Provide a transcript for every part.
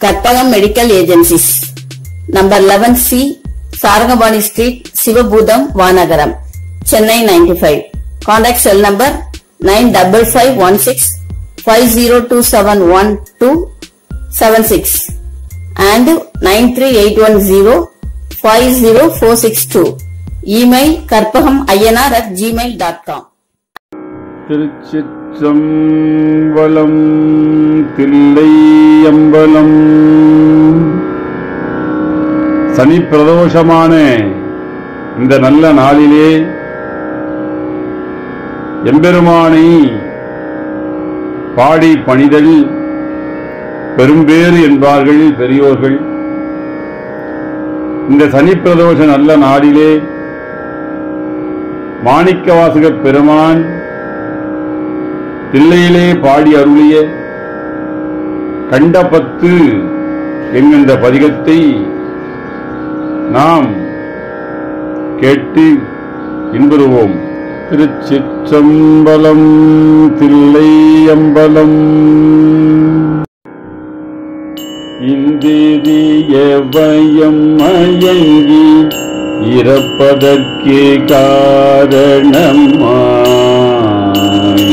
Karpagam medical agencies number eleven C Sarangapani street Sivapootham Vanagaram Chennai ninety five contact cell number nine double five one six five zero two seven one two seven six and 93810-50462. Email karpagam ayyanar at gmail.com. திருச்சிற்றம்பலம் தில்லையம்பலம் சனி பிரதோஷமான இந்த நல்ல நாளிலே எம்பெருமானை பாடி பணிதல் பெரும்பேறு என்பார்கள் பெரியோர்கள் இந்த சனி பிரதோஷ நல்ல நாளிலே மாணிக்கவாசகப் பெருமான் தில்லையிலே பாடி அருளிய கண்டபத்து என்கின்ற பதிகத்தை நாம் கேட்டு இன்புறுவோம் திருச்சிற்றம்பலம் தில்லையம்பலம் இந்திரிய பயம் மயங்கி இறப்பதற்கே காரணமாய்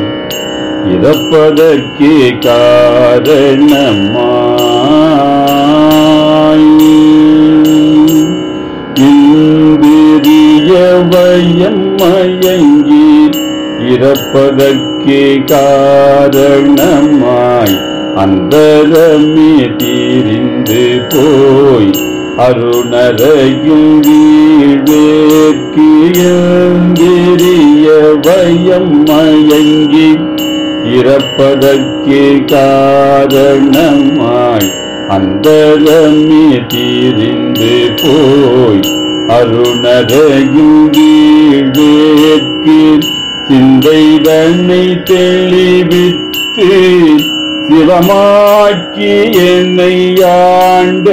இறப்பதற்கே காரணமாய் இந்திரிய பயம் மயங்கி இறப்பதற்கே காரணமாய் அந்தரமே தீரிந்து போய் அருணரையும் வீடேற்கியந்திரிய பயம் மயங்கி இறப்பதற்கே காரணமாய் அந்தரமே தீரிந்து போய் அருணரையும் வீடேற்கி சிந்தைதனை தெளிவித்து சிவமாக்கி என்னை ஆண்ட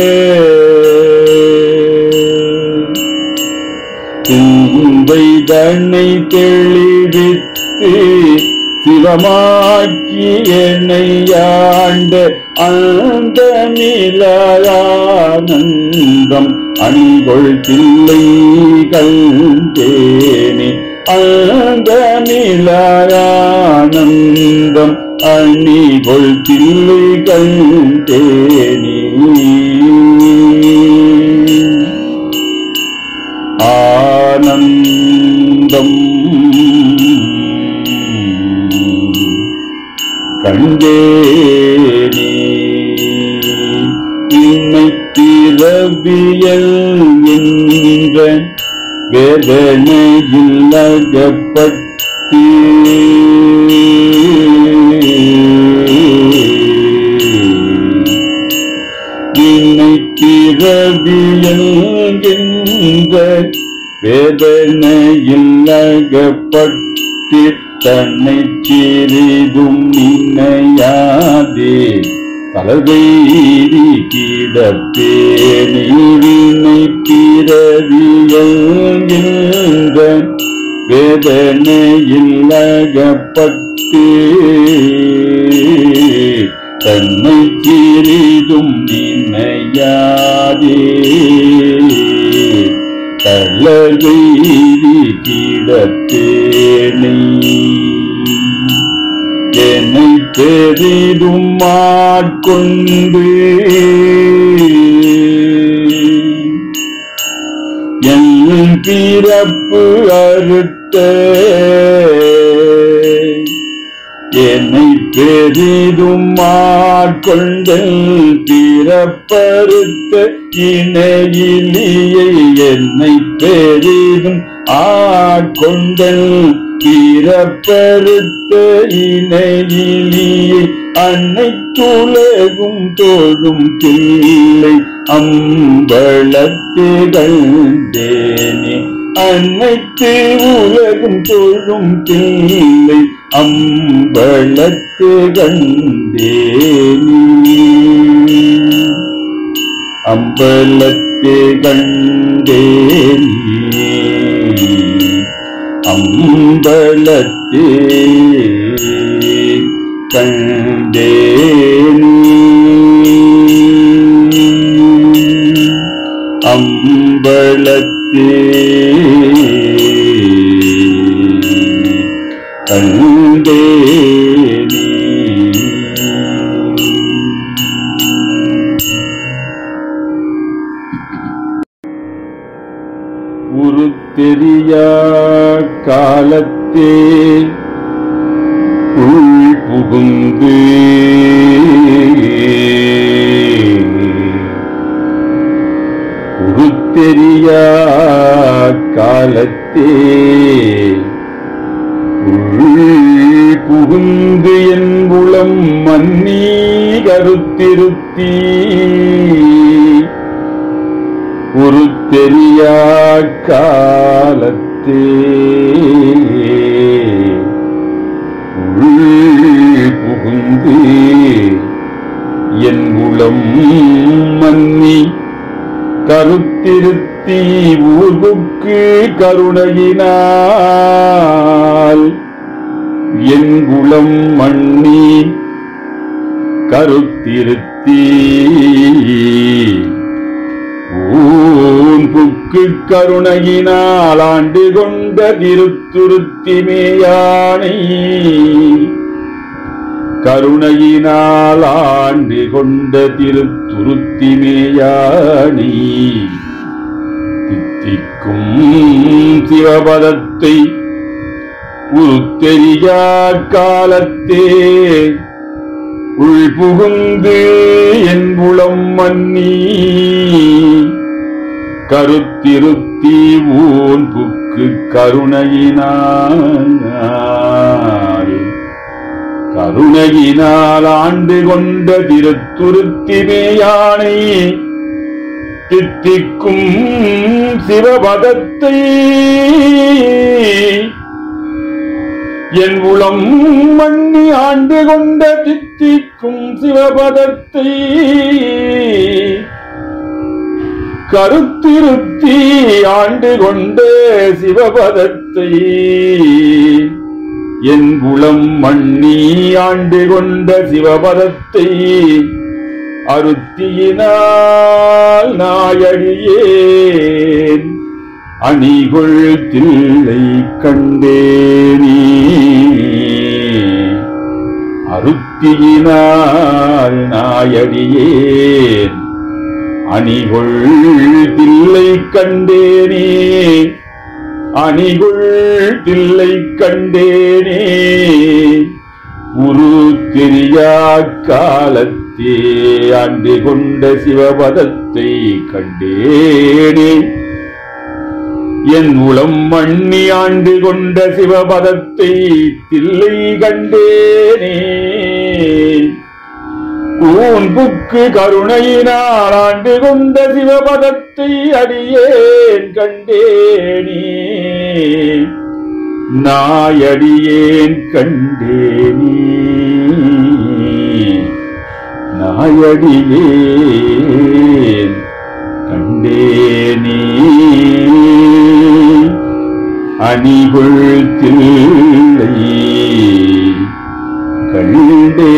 சிந்தை தன்னை தெளிவித்து சிவமாக்கி என்னை ஆண்ட அந்த நிலானந்தம் அணிகொள் தில்லை கண்டேனே அந்த நிலானந்தம் அணிகொள் தில்லை கண்டேனே ஆனந்தம் கண்டேனே இன்னை திரவியல் என்ற வேதனையில் அகப்பட்டு இன்னை திரவியல் என்ற வேதனையில் அகப்பட்டு தன்னை சிறிதும் நினையாதே தலதெய்தி கிடப்பே நீரினை பிறவியல்கின்ற வேதனையில் அகப்பட்டு தன்னை சிறிதும் நினையாதே தலதெய்தி கிடப்பேனை என்னை பெரிதும் ஆட்கொண்டு என் பிறப்பு அறுத்த என்னை பெரிதும் ஆட்கொண்ட பிறப்பறுத்த இணையிலியை என்னை பெரிதும் ஆட்கொண்டல் பிறப்பறுத்த இணையிலியை அன்னைத்துலகும் தோழும் தில்லை அம்பளத்திகழ்ந்தேனே அனைத்து உலகும் தோழும் தில்லை அம்பளத்து கண்டேனே அம்பலத்து கண்டேனே அம்பலத்து கண்டேனே அம்பலத்தே கண்டேனே உரு தெரியா காலத்தே உள் புகுந்து உரு தெரியா காலத்தே உள் புகுந்து என் உளம் மன்னி கருத்திருத்தீ ஒரு தெரியா காலத்தே உள் புகுந்து என் உளம் மன்னி கருத்திருத்தி ஊர்வுக்கு கருணையினால் என் குலம் மண்ணி கருத்திருத்தி ஊன்புக்கு கருணையினால் ஆண்டு கொண்ட திருத்துருத்திமேயானை கருணையினால் ஆண்டு கொண்ட திருத்துருத்திமேயானை தித்திக்கும் சிவபதத்தை உருத்தெரியா காலத்தே உள் புகுந்து என் உளம் மன்னி கருத்திருத்தி ஊன் புக்கு கருணையினால் கருணையினால் ஆண்டு கொண்ட திருத்துருத்திமேயானை தித்திக்கும் சிவபதத்தை என் உளம் மண்ணி ஆண்டு கொண்ட தித்திக்கும் சிவபதத்தை கருத்திருத்தி ஆண்டு கொண்ட சிவபதத்தை என் குலம் மண்ணி ஆண்டு கொண்ட சிவபதத்தை அருத்தியினால் நாயடியேன் அணிகொள் தில்லை கண்டேனே அருத்தியினால் நாயடியேன் அணிகொள் தில்லை கண்டேனே அணிகுள் தில்லை கண்டேனே உரு தெரியா காலத்தே ஆண்டு கொண்ட சிவபதத்தை கண்டேனே என் உளம் மண்ணி ஆண்டு கொண்ட சிவபதத்தை தில்லை கண்டேனே கூன்புக்கு கருணையினால் ஆண்டு கொண்ட சிவபதத்தை அடியேன் கண்டேனே நாயடியேன் கண்டேனே நாயடியேன் கண்டேனே அணிகுள் தில்லை கண்டேனே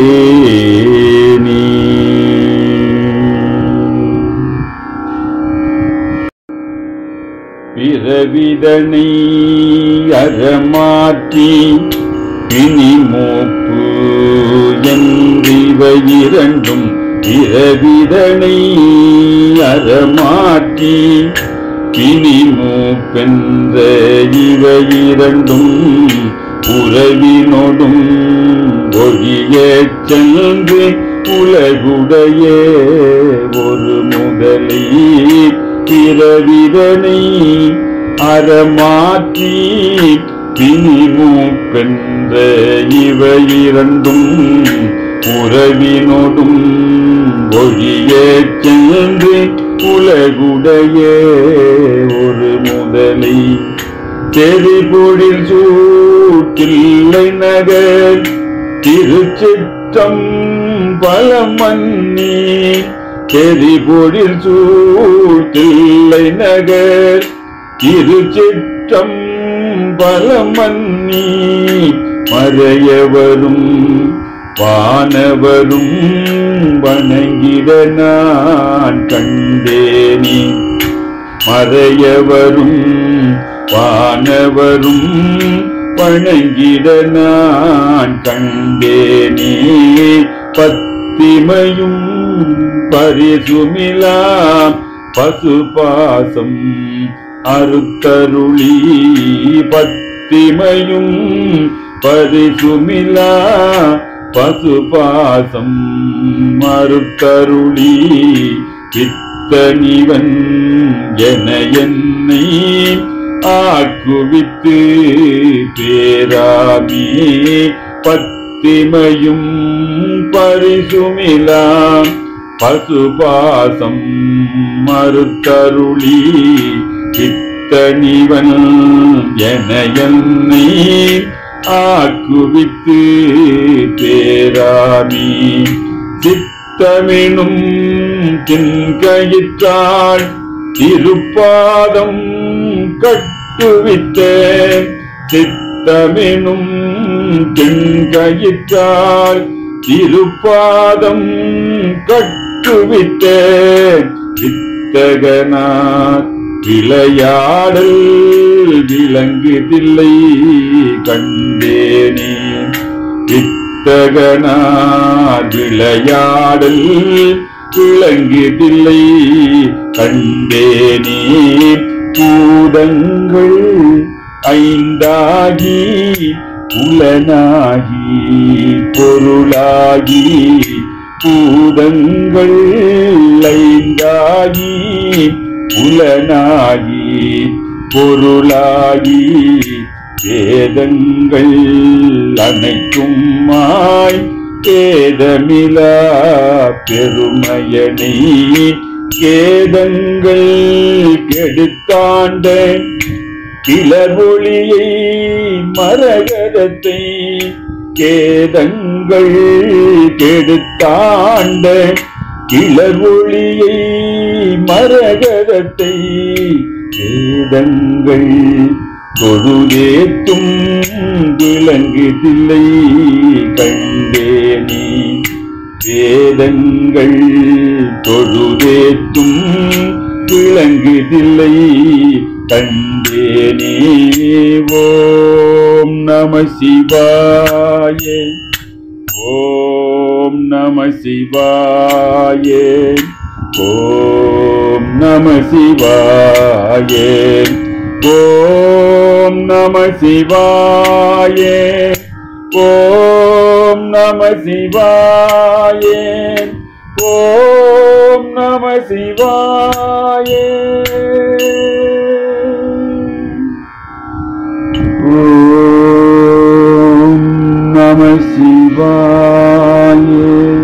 பிறவிதனை அறமாற்றி பிணி மூப்பு என்றிவை இரண்டும் பிறவிதனை அறமாற்றி பிணி மூப்பென்ற இவை இரண்டும் உறவினொடும் ஒழியச் சென்று உலகுடைய ஒரு முதலை பிறவிதனை அறமாற்றி பிணிமூப்பென்ற இவை இரண்டும் உறவினொடும் ஒழியச் சென்று உலகுடைய ஒரு முதலை தெரிபொழில் சூட்டில்லை நகர் திருச்சிற்றம் பலமன்னி தெரிபொழில் சூட்டில்லை நகர் திருச்சிற்றம் பலமன்னி மறையவரும் வானவரும் வணங்கிட நான் கண்டேனே மறையவரும் வானவரும் வணங்கிட நான் கண்டேனே பத்திமையும் பரிசுமிலாம் பசுபாசம் அறுத்தருளி பத்திமையும் பரிசுமிலா பசுபாசம் மறுத்தருளி பித்தனிவன் என என்னை ஆக்குவித்து பேராமே பத்திமையும் பரிசுமிலாம் பசுபாசம் மறுத்தருளி பித்தனிவன் என என்னை ஆக்குவித்து பேராமி சித்தமெனும் தின்கயிற்றாள் திருப்பாதம் கட்டுவித்த சித்தமெனும் தின்கயிற்றாள் திருப்பாதம் கட்டுவிட்ட வித்தகனார் விளையாடல் விளங்குதில்லை கண்டேனே வித்தகனார் விளையாடல் விளங்குதில்லை கண்டேனே பூதங்கள் ஐந்தாகி புலனாகி பொருளாகி பூதங்கள் ஐந்தாகி புலனாகி பொருளாகி வேதங்கள் அனைத்தும் மாய் வேதமிலா பெருமையனை கேதங்கள் கெடுத்தாண்ட கிளர்வொளியை மரகதத்தை கேதங்கள் கெடுத்தாண்ட கிளர்வொளியை மரகதத்தை கேதங்கள் தொழுதேத்தும் விளங்குதில்லை கண்டேனே வேதங்கள் தொழுதேத்தும் விளங்குதில்லை கண்டேனே ஓம் நம சிவாய ஓம் நம சிவாய ஓம் நம சிவாய ஓம் நம சிவாய ஓம் நம சிவாய ஓம் நம சிவாய ஓம் நம சிவாய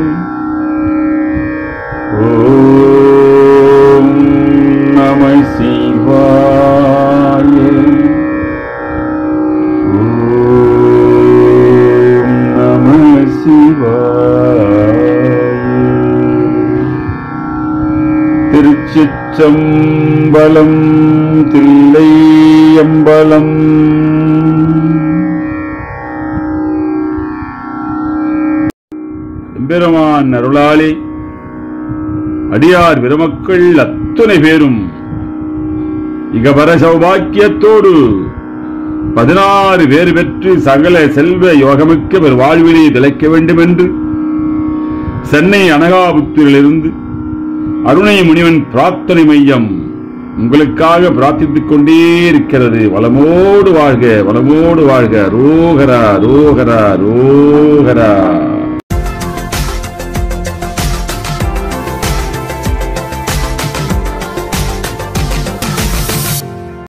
ஓம் நம சிவாய ஓம் நம சிவாய திருச்சிற்றம்பலம் தில்லையம்பலம் எம்பெருமான் அருளாளி அடியார் பெருமக்கள் அத்துணை பேரும் இகபர சௌபாக்கியத்தோடு பதினாறு பேர் பெற்று சகல செல்வ யோகமிக்க ஒரு வாழ்வினை திளைக்க வேண்டும் என்று சென்னை அனகாபுத்திரிலிருந்து அருணை முனிவன் பிரார்த்தனை மையம் உங்களுக்காக பிரார்த்தித்துக் கொண்டே இருக்கிறது வளமோடு வாழ்க வளமோடு வாழ்க ரோகரா ரோகரா ரோகரா